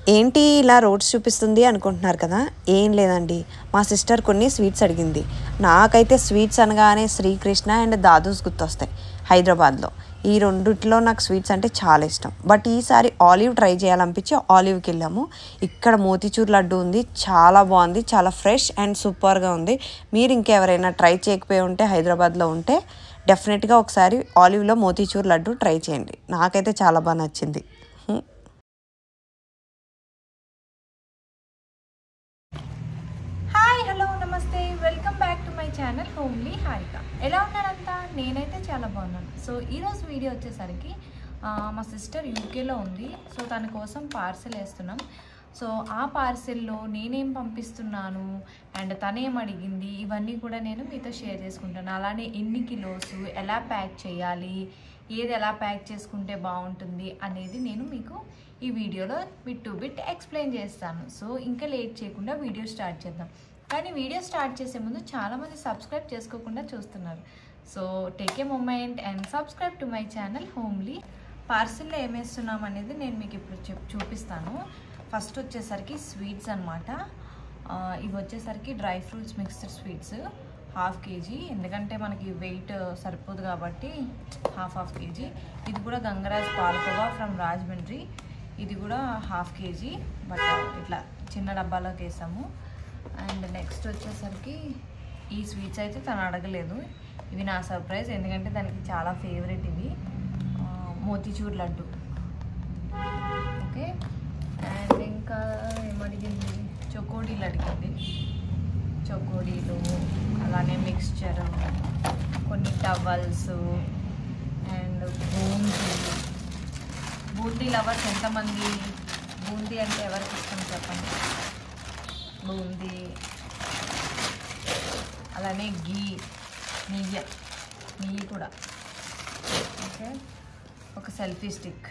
ఏంటి ఇలా రోడ్స్ చూపిస్తుంది అనుకుంటున్నారు కదా ఏం లేదండి మా సిస్టర్ కొన్ని స్వీట్స్ అడిగింది నాకైతే స్వీట్స్ అనగానే శ్రీకృష్ణ అండ్ దాదూస్ గుర్తొస్తాయి హైదరాబాద్లో ఈ రెండిట్లో నాకు స్వీట్స్ అంటే చాలా ఇష్టం బట్ ఈసారి ఆలివ్ ట్రై చేయాలనిపించి ఆలివ్కి వెళ్ళాము ఇక్కడ మోతీచూర్ లడ్డు ఉంది చాలా బాగుంది చాలా ఫ్రెష్ అండ్ సూపర్గా ఉంది మీరు ఇంకెవరైనా ట్రై చేయకపోయి ఉంటే హైదరాబాద్లో ఉంటే డెఫినెట్గా ఒకసారి ఆలివ్లో మోతీచూర్ లడ్డు ట్రై చేయండి నాకైతే చాలా బాగా నచ్చింది హ్మ్. హాయ్ హలో నమస్తే welcome back to my channel homely Harika ఎలా ఉన్నారంతా నేనైతే చాలా బాగున్నాను సో ఈరోజు వీడియో వచ్చేసరికి ఆ, మా సిస్టర్ యూకేలో ఉంది సో తన కోసం పార్సెల్ వేస్తున్నాం సో ఆ పార్సెల్లో నేనేం పంపిస్తున్నాను అండ్ తనేం అడిగింది ఇవన్నీ కూడా నేను మీతో షేర్ చేసుకుంటాను అలానే ఎన్ని కిలోస్ ఎలా ప్యాక్ చేయాలి ఏది ఎలా ప్యాక్ చేసుకుంటే బాగుంటుంది అనేది నేను మీకు ఈ వీడియోలో బిట్ టు బిట్ ఎక్స్ప్లెయిన్ చేస్తాను సో ఇంకా లేట్ చేయకుండా వీడియో స్టార్ట్ చేద్దాం కానీ వీడియో స్టార్ట్ చేసే ముందు చాలామంది సబ్స్క్రైబ్ చేసుకోకుండా చూస్తున్నారు so take a moment and subscribe to my channel homely పార్సిల్లో ఏమేస్తున్నాం అనేది నేను మీకు ఇప్పుడు చెప్ చూపిస్తాను ఫస్ట్ వచ్చేసరికి స్వీట్స్ అనమాట ఇవి వచ్చేసరికి dry fruits mixed sweets half KG ఎందుకంటే మనకి వెయిట్ సరిపోదు కాబట్టి హాఫ్ హాఫ్ కేజీ ఇది కూడా గంగరాజ్ పాలకోవా ఫ్రమ్ రాజమండ్రి ఇది కూడా హాఫ్ కేజీ బట్ ఇట్లా చిన్న డబ్బాలోకి వేసాము అండ్ నెక్స్ట్ వచ్చేసరికి ఈ స్వీట్స్ అయితే తను అడగలేదు ఇవి నా సర్ప్రైజ్ ఎందుకంటే దానికి చాలా ఫేవరెట్ ఇవి ఆ, మోతీచూర్ లడ్డు ఓకే అండ్ ఇంకా ఏమడిగింది చొకోడీలు అడిగింది చొకోడీలు అలానే మిక్స్చర్ కొన్ని towels and boondi boondi lovers ఎంతమంది బూందీ అంటే ఎవరికి ఇష్టం చెప్పండి బూందీ అలానే గీ నెయ్యి నెయ్యి కూడా ఓకే ఒక సెల్ఫీ స్టిక్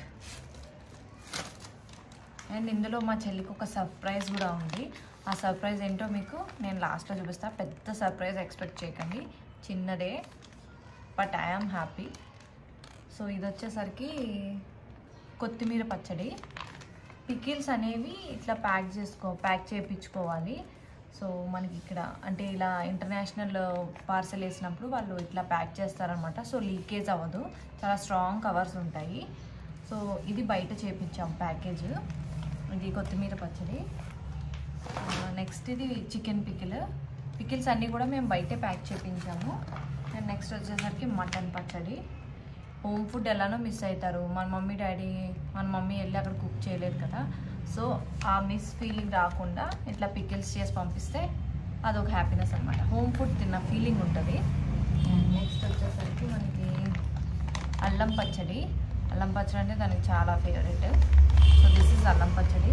అండ్ ఇందులో మా చెల్లికి ఒక సర్ప్రైజ్ కూడా ఉంది ఆ సర్ప్రైజ్ ఏంటో మీకు నేను లాస్ట్లో చూపిస్తా పెద్ద సర్ప్రైజ్ ఎక్స్పెక్ట్ చేయకండి చిన్నదే బట్ ఐఆమ్ హ్యాపీ సో ఇది వచ్చేసరికి కొత్తిమీర పచ్చడి పికిల్స్ అనేవి ఇట్లా ప్యాక్ చేసుకో ప్యాక్ చేయించుకోవాలి సో మనకి ఇక్కడ అంటే ఇలా ఇంటర్నేషనల్ పార్సల్ వేసినప్పుడు వాళ్ళు ఇట్లా ప్యాక్ చేస్తారనమాట సో లీకేజ్ అవ్వదు చాలా స్ట్రాంగ్ కవర్స్ ఉంటాయి సో ఇది బయట చేపించాం ప్యాకేజ్ ఇది కొత్తిమీర పచ్చడి నెక్స్ట్ ఇది చికెన్ పికిల్ పికిల్స్ అన్నీ కూడా మేము బయటే ప్యాక్ చేపించాము అండ్ నెక్స్ట్ వచ్చేసరికి మటన్ పచ్చడి హోమ్ ఫుడ్ ఎలానో మిస్ అవుతారు మన మమ్మీ డాడీ మన మమ్మీ వెళ్ళి అక్కడ కుక్ చేయలేదు కదా సో ఆ మిస్ ఫీలింగ్ రాకుండా ఇట్లా పికిల్స్ చేసి పంపిస్తే అదొక హ్యాపీనెస్ అనమాట హోమ్ ఫుడ్ తిన్న ఫీలింగ్ ఉంటుంది నెక్స్ట్ వచ్చేసరికి మనకి అల్లం పచ్చడి అల్లం పచ్చడి అంటే దానికి చాలా ఫేవరెట్ సో దిస్ ఇస్ అల్లం పచ్చడి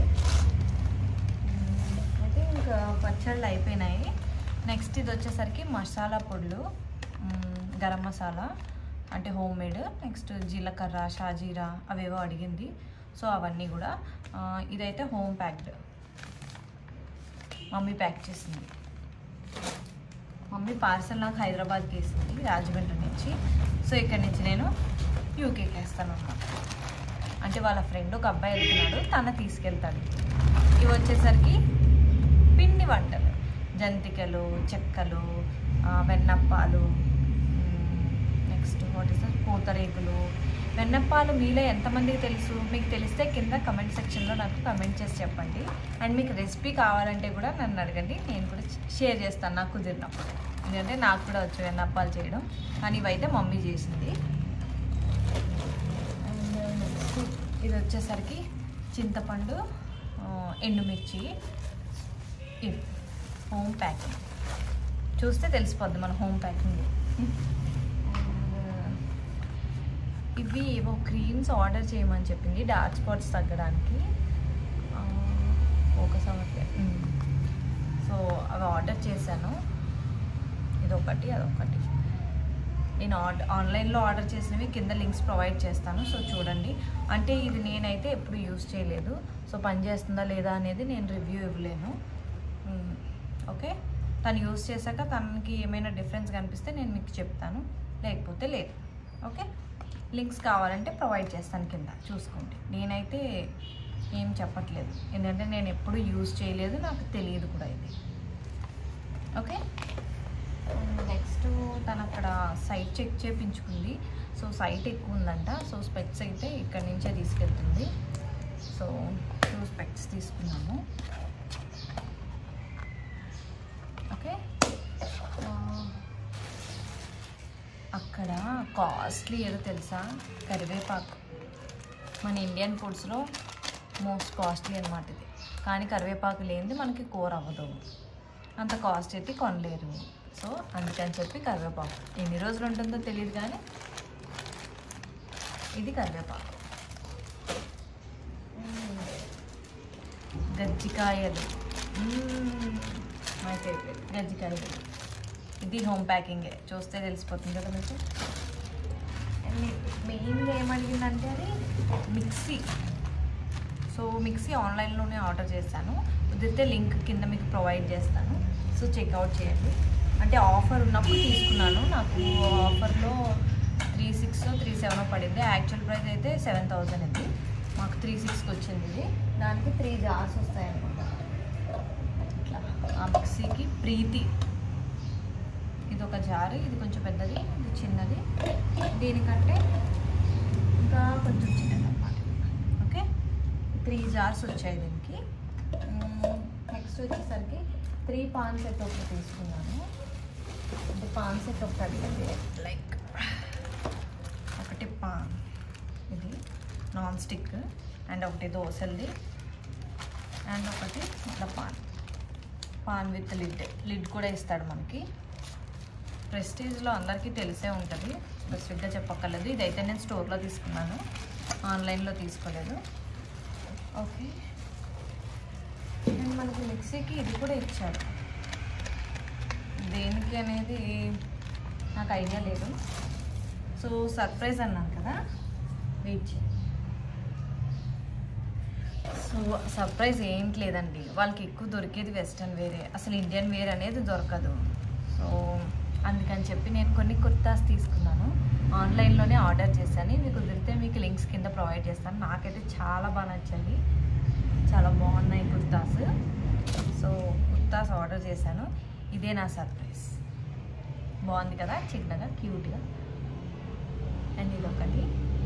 అయితే ఇంకా పచ్చళ్ళు అయిపోయినాయి నెక్స్ట్ ఇది వచ్చేసరికి మసాలా పొడులు మ్, గరం మసాలా అంటే హోమ్ మేడ్ నెక్స్ట్ జీలకర్ర షాజీరా అవేవో అడిగింది సో అవన్నీ కూడా ఆ, ఇదైతే హోమ్ ప్యాక్డ్ మమ్మీ ప్యాక్ చేసింది మమ్మీ పార్సల్ నాకు హైదరాబాద్కి వేసింది రాజమండ్రి నుంచి సో ఇక్కడ నుంచి నేను యూకేకి వేస్తాను అన్నమాట అంటే వాళ్ళ ఫ్రెండ్ ఒక అబ్బాయి వెళ్తున్నాడు తన తీసుకెళ్తాడు ఇవి వచ్చేసరికి పిండి వంటలు జంతికలు చెక్కలు ఆ, వెన్నప్పాలు నెక్స్ట్ వాట్ ఇస్ పూతరేకులు వెన్నప్పాలు మీలో ఎంతమందికి తెలుసు మీకు తెలిస్తే కింద కమెంట్ సెక్షన్లో నాకు కమెంట్ చేసి చెప్పండి అండ్ మీకు రెసిపీ కావాలంటే కూడా నన్ను అడగండి నేను కూడా షేర్ చేస్తాను నాకు కుదిరినప్పుడు ఎందుకంటే నాకు కూడా వచ్చు వెన్నప్పాలు చేయడం కానీ ఇవైతే మమ్మీ చేసింది అండ్ నెక్స్ట్ ఇది వచ్చేసరికి చింతపండు ఆ, ఎండుమిర్చి ఇవి హోమ్ ప్యాకింగ్ చూస్తే తెలిసిపోద్ది మన హోమ్ ప్యాకింగ్ ఇవి ఏవో క్రీమ్స్ ఆర్డర్ చేయమని చెప్పింది డార్క్ స్పాట్స్ తగ్గడానికి ఆ, ఒక సంవత్సరం సో అవి ఆర్డర్ చేశాను ఇదొకటి అదొకటి నేను ఆర్డర్ ఆన్లైన్లో ఆర్డర్ చేసినవి కింద లింక్స్ ప్రొవైడ్ చేస్తాను సో చూడండి అంటే ఇది నేనైతే ఎప్పుడు యూస్ చేయలేదు సో పని చేస్తుందా లేదా అనేది నేను రివ్యూ ఇవ్వలేను మ్, ఓకే తను యూస్ చేశాక తనకి ఏమైనా డిఫరెన్స్ కనిపిస్తే నేను మీకు చెప్తాను లేకపోతే లేదు ఓకే లింక్స్ కావాలంటే ప్రొవైడ్ చేస్తాను కింద చూసుకోండి నేనైతే ఏం చెప్పట్లేదు ఎందుకంటే నేను ఎప్పుడు యూజ్ చేయలేదు నాకు తెలియదు కూడా ఇది ఓకే నెక్స్ట్ తను అక్కడ సైట్ చెక్ చేయించుకుంది సో సైట్ ఎక్కువ ఉందంట సో స్పెక్స్ అయితే ఇక్కడి నుంచే తీసుకెళ్తుంది సో టూ స్పెక్స్ తీసుకున్నాము ఓకే ఆ, అక్కడ కాస్ట్లీ ఏదో తెలుసా కరివేపాకు మన ఇండియన్ ఫుడ్స్లో మోస్ట్ కాస్ట్లీ అనమాట ఇది కానీ కరివేపాకు లేనిది మనకి కూర అవ్వదు అంత కాస్ట్ అయితే కొనలేరు సో అందుకని చెప్పి కరివేపాకు ఎన్ని రోజులు ఉంటుందో తెలియదు కానీ ఇది కరివేపాకు మ్మ్. గజ్జికాయలు మై ఫేవరెట్ గజ్జికాయలు ఇది హోమ్ ప్యాకింగే చూస్తే తెలిసిపోతుంది కదా మీకు మెయిన్గా ఏమడిగిందంటే అది మిక్సీ సో మిక్సీ ఆన్లైన్లోనే ఆర్డర్ చేశాను కుదిరితే లింక్ కింద మీకు ప్రొవైడ్ చేస్తాను సో చెక్అవుట్ చేయండి అంటే ఆఫర్ ఉన్నప్పుడు తీసుకున్నాను నాకు ఆఫర్లో త్రీ సిక్స్ త్రీ సెవెన్ పడింది యాక్చువల్ ప్రైస్ అయితే సెవెన్ థౌజండ్ ఇది మాకు త్రీ సిక్స్కి వచ్చింది ఇది దానికి త్రీ జార్స్ వస్తాయి అనుకుంటా ఇట్లా ఆ మిక్సీకి ప్రీతి ఇది ఒక జారు ఇది కొంచెం పెద్దది ఇది చిన్నది దీనికంటే ఇంకా కొంచెం చిన్నది అన్నమాట ఓకే త్రీ జార్స్ వచ్చాయి దీనికి నెక్స్ట్ వచ్చేసరికి త్రీ పాన్ సెట్ ఒకటి తీసుకున్నాను అంటే పాన్ సెట్ ఒకటి అడిగింది లైక్ ఒకటి పాన్ ఇది నాన్ స్టిక్ అండ్ ఒకటి దోశలది అండ్ ఒకటి ఇట్లా pan pan with lid lid కూడా ఇస్తాడు మనకి ప్రెస్టీజ్లో అందరికీ తెలిసే ఉంటుంది స్పెసిఫిక్గా చెప్పక్కర్లేదు ఇదైతే నేను స్టోర్లో తీసుకున్నాను ఆన్లైన్లో తీసుకోలేదు ఓకే అండ్ మనకి మిక్సీకి ఇది కూడా ఇచ్చాడు దేనికి అనేది నాకు ఐడియా లేదు సో సర్ప్రైజ్ అన్నాను కదా వెయిట్ చేయండి సో సర్ప్రైజ్ ఏంటి లేదండి వాళ్ళకి ఎక్కువ దొరికేది వెస్ట్రన్ వేరే అసలు ఇండియన్ వేర్ అనేది దొరకదు సో అందుకని చెప్పి నేను కొన్ని కుర్తాస్ తీసుకున్నాను ఆన్లైన్లోనే ఆర్డర్ చేశాను మీకు కుదిరితే మీకు లింక్స్ కింద ప్రొవైడ్ చేస్తాను నాకైతే చాలా బాగా నచ్చాయి చాలా బాగున్నాయి కుర్తాస్ సో కుర్తాస్ ఆర్డర్ చేశాను ఇదే నా సర్ప్రైజ్ బాగుంది కదా చిన్నగా క్యూట్గా అండ్ ఇది ఒకటి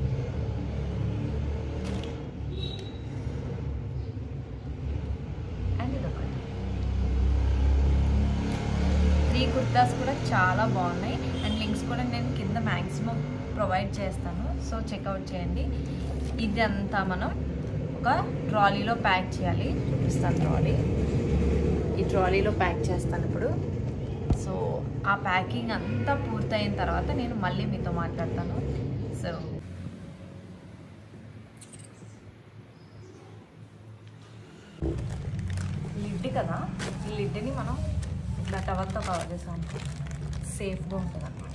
అండ్ ఇది ఒకటి త్రీ కుర్తాస్ కూడా చాలా బాగున్నాయి అండ్ లింక్స్ కూడా నేను కింద మ్యాక్సిమం ప్రొవైడ్ చేస్తాను సో చెక్అవుట్ చేయండి ఇదంతా మనం ఒక ట్రాలీలో ప్యాక్ చేయాలి చూపిస్తాను ట్రాలీ ఈ ట్రాలీలో ప్యాక్ చేస్తాను ఇప్పుడు సో ఆ ప్యాకింగ్ అంతా పూర్తయిన తర్వాత నేను మళ్ళీ మీతో మాట్లాడతాను సో లిడ్ కదా ఈ లిడ్ని మనం ఇట్లా టవర్తో కవర్ చేసాం సేఫ్గా ఉంటుంది అనమాట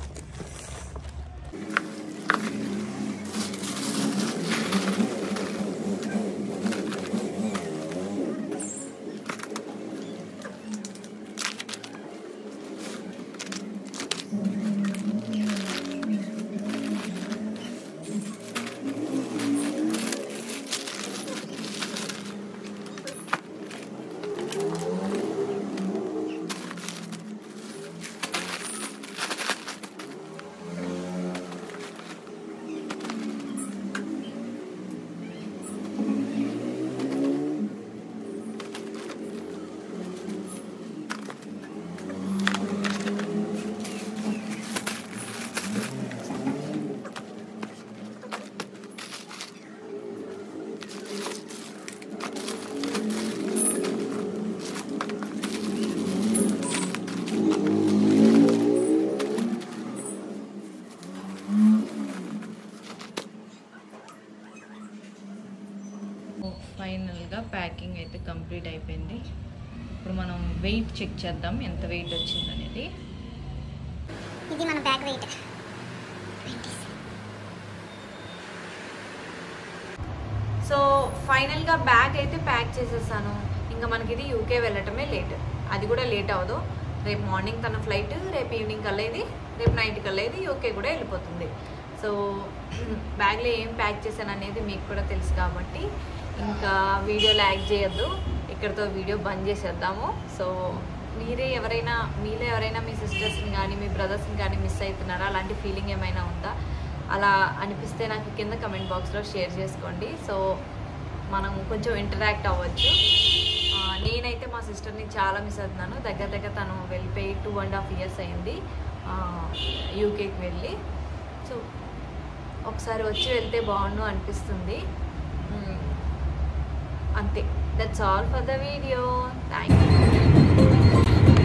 ఫైనల్గా ప్యాకింగ్ అయితే కంప్లీట్ అయిపోయింది ఇప్పుడు మనం వెయిట్ చెక్ చేద్దాం ఎంత వెయిట్ వచ్చింది అనేది ఇది మన బ్యాగ్ వెయిట్ సో ఫైనల్గా బ్యాగ్ అయితే ప్యాక్ చేసేసాను ఇంకా మనకి ఇది యూకే వెళ్ళటమే లేట్ అది కూడా లేట్ అవ్వదు రేపు మార్నింగ్ తన ఫ్లైట్ రేపు ఈవినింగ్ కల్లా ఇది రేపు నైట్ కల్లా ఇది యూకే కూడా వెళ్ళిపోతుంది సో బ్యాగ్లో ఏం ప్యాక్ చేశాను అనేది మీకు కూడా తెలుసు కాబట్టి ఇంకా వీడియో ల్యాగ్ చేయొద్దు ఇక్కడతో వీడియో బంద్ చేసేద్దాము సో మీరే ఎవరైనా మీలో ఎవరైనా మీ సిస్టర్స్ని కానీ మీ బ్రదర్స్ని కానీ మిస్ అవుతున్నారా అలాంటి ఫీలింగ్ ఏమైనా ఉందా అలా అనిపిస్తే నాకు కింద కమెంట్ బాక్స్లో షేర్ చేసుకోండి సో మనం కొంచెం ఇంటరాక్ట్ అవ్వచ్చు ఆ, నేనైతే మా సిస్టర్ని చాలా మిస్ అవుతున్నాను దగ్గర దగ్గర తను వెళ్ళిపోయి టూ అండ్ హాఫ్ ఇయర్స్ అయింది యూకేకి వెళ్ళి సో ఒకసారి వచ్చి వెళ్తే బాగుండు అనిపిస్తుంది మ్మ్. అంతే that's all for the video thank you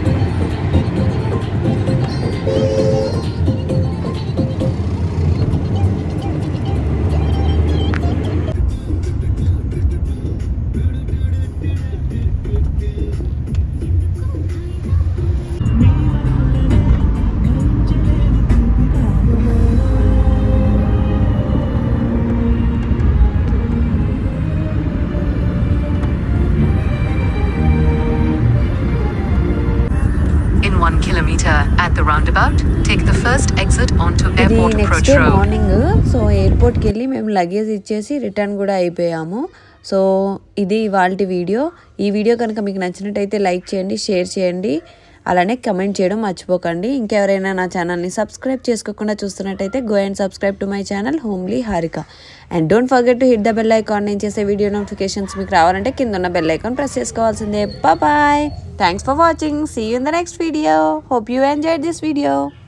In one kilometer at the roundabout, take the first exit onto ఇది Airport నెక్స్ట్ Approach డే Road. మార్నింగ్ సో ఎయిర్పోర్ట్కి వెళ్ళి మేము లగేజ్ ఇచ్చేసి రిటర్న్ కూడా అయిపోయాము సో ఇది ఇవాళ వీడియో ఈ వీడియో కనుక మీకు నచ్చినట్టయితే లైక్ చేయండి షేర్ చేయండి అలానే కమెంట్ చేయడం మర్చిపోకండి ఇంకెవరైనా నా ఛానల్ని సబ్స్క్రైబ్ చేసుకోకుండా చూస్తున్నట్టయితే go and subscribe to my channel homely Harika and don't forget to hit the bell icon నేను చేసే వీడియో నోటిఫికేషన్స్ మీకు రావాలంటే కింద ఉన్న బెల్ ఐకాన్ ప్రెస్ చేసుకోవాల్సిందే bye thanks for watching see you in the next video hope you enjoy this video